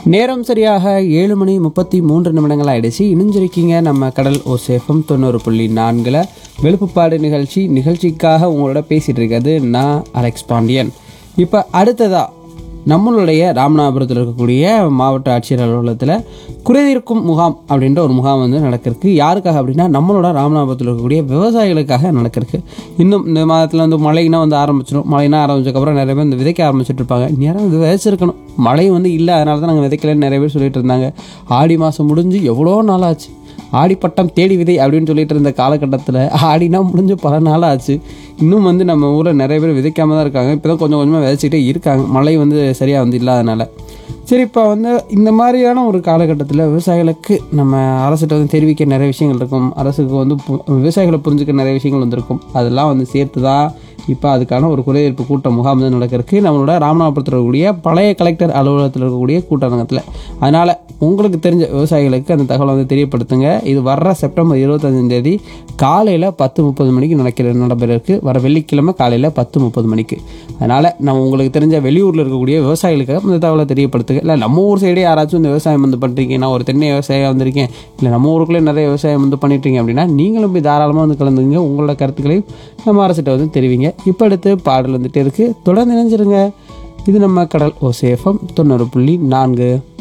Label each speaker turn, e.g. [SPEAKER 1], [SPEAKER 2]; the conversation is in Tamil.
[SPEAKER 1] நேரம் சரியாக ஏழு மணி முப்பத்தி மூன்று நிமிடங்கள் ஆயிடுச்சு இணைஞ்சிருக்கீங்க நம்ம கடல் ஓசேஃபம் தொண்ணூறு புள்ளி நான்கில் வெளுப்புப்பாடு நிகழ்ச்சி நிகழ்ச்சிக்காக உங்களோட பேசிகிட்டு இருக்கிறது நான் அலெக்ஸ் பாண்டியன் இப்போ அடுத்ததா நம்மளுடைய ராமநாதபுரத்தில் இருக்கக்கூடிய மாவட்ட ஆட்சியர் அலுவலகத்தில் குறைதீர்க்கும் முகாம் அப்படின்ற ஒரு முகாம் வந்து நடக்கிறதுக்கு யாருக்காக அப்படின்னா நம்மளோட ராமநாதபுரத்தில் இருக்கக்கூடிய விவசாயிகளுக்காக நடக்கிறதுக்கு இன்னும் இந்த மாதத்தில் வந்து மழைனா வந்து ஆரம்பிச்சிடும் மழைனா ஆரம்பிச்சதுக்கப்புறம் நிறைய பேர் இந்த விதைக்க ஆரம்பிச்சிட்டு இருப்பாங்க நேரம் இது விதைச்சிருக்கணும் மழை வந்து இல்லை அதனால தான் நாங்கள் விதைக்கலன்னு நிறைய பேர் சொல்லிட்டு இருந்தாங்க ஆடி மாதம் முடிஞ்சு எவ்வளோ நாள் ஆச்சு ஆடிப்பட்டம் தேடி விதை அப்படின்னு சொல்லிட்டு இருந்த காலகட்டத்தில் ஆடினா முடிஞ்சு பல நாள் ஆச்சு இன்னும் வந்து நம்ம ஊரில் நிறைய பேர் விதைக்காம தான் இருக்காங்க இப்போ தான் கொஞ்சம் கொஞ்சமாக விதைச்சிட்டே இருக்காங்க மழை வந்து சரியாக வந்து இல்லாதனால சரி இப்போ வந்து இந்த மாதிரியான ஒரு காலகட்டத்தில் விவசாயிகளுக்கு நம்ம அரசுகிட்ட வந்து தெரிவிக்க நிறைய விஷயங்கள் இருக்கும் அரசுக்கு வந்து பு- விவசாயிகளை புரிஞ்சுக்க நிறைய விஷயங்கள் வந்திருக்கும் அதெல்லாம் வந்து சேர்த்து தான் இப்போ அதுக்கான ஒரு குறைதீர்ப்பு கூட்ட முகாம் வந்து நடக்கிறதுக்கு நம்மளோட ராமநாதபுரத்தில் இருக்கக்கூடிய பழைய கலெக்டர் அலுவலகத்தில் இருக்கக்கூடிய கூட்டரங்கத்தில் அதனால் உங்களுக்கு தெரிஞ்ச விவசாயிகளுக்கு அந்த தகவலை வந்து தெரியப்படுத்துங்க இது வர்ற செப்டம்பர் இருபத்தஞ்சாம் தேதி காலையில் பத்து முப்பது மணிக்கு நடக்கிற நடைபெறருக்கு வர வெள்ளிக்கிழமை காலையில் பத்து முப்பது மணிக்கு அதனால் நம்ம உங்களுக்கு தெரிஞ்ச வெளியூரில் இருக்கக்கூடிய விவசாயிகளுக்கு இந்த தகவலை தெரியப்படுத்துங்க இல்லை நம்ம ஊர் சைடே யாராச்சும் இந்த விவசாயம் வந்து பண்ணுறீங்க நான் ஒரு தென்னை விவசாயம் வந்திருக்கேன் இல்லை நம்ம ஊருக்குள்ளே நிறைய விவசாயம் வந்து பண்ணிட்டீங்க அப்படின்னா நீங்களும் போய் தாராளமாக வந்து கலந்துங்க உங்களோட கருத்துக்களையும் நம்ம அரசிட்ட வந்து தெரிவிங்க இப்போ அடுத்து பாடல் வந்துட்டு இருக்குது தொடர்ந்து இணைஞ்சிருங்க இது நம்ம கடல் ஓசேஃபம் தொண்ணூறு புள்ளி நான்கு